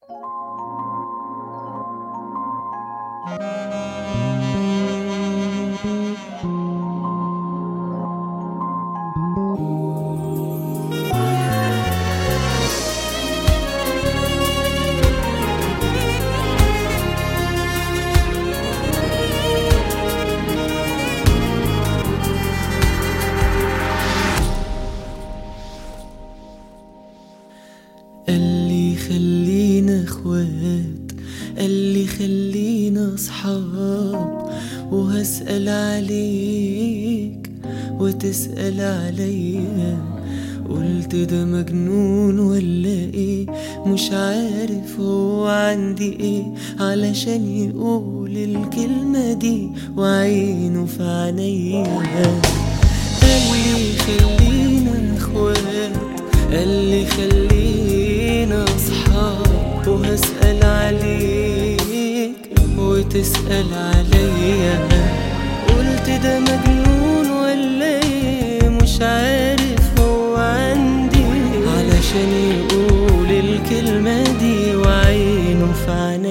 قال لي خلينا اخوات قال لي خلينا اصحاب وهسأل عليك وتسأل عليا قلت ده مجنون ولا ايه مش عارف هو عندي ايه علشان يقول الكلمة دي وعينه في عينيا قال لي خلينا اخوات قال لي خلينا اصحاب وهسأل عليك وتسأل عليا قلت ده مجنون ولا ايه مش عارف هو عندي علشان يقول الكلمة دي وعينه في عينيا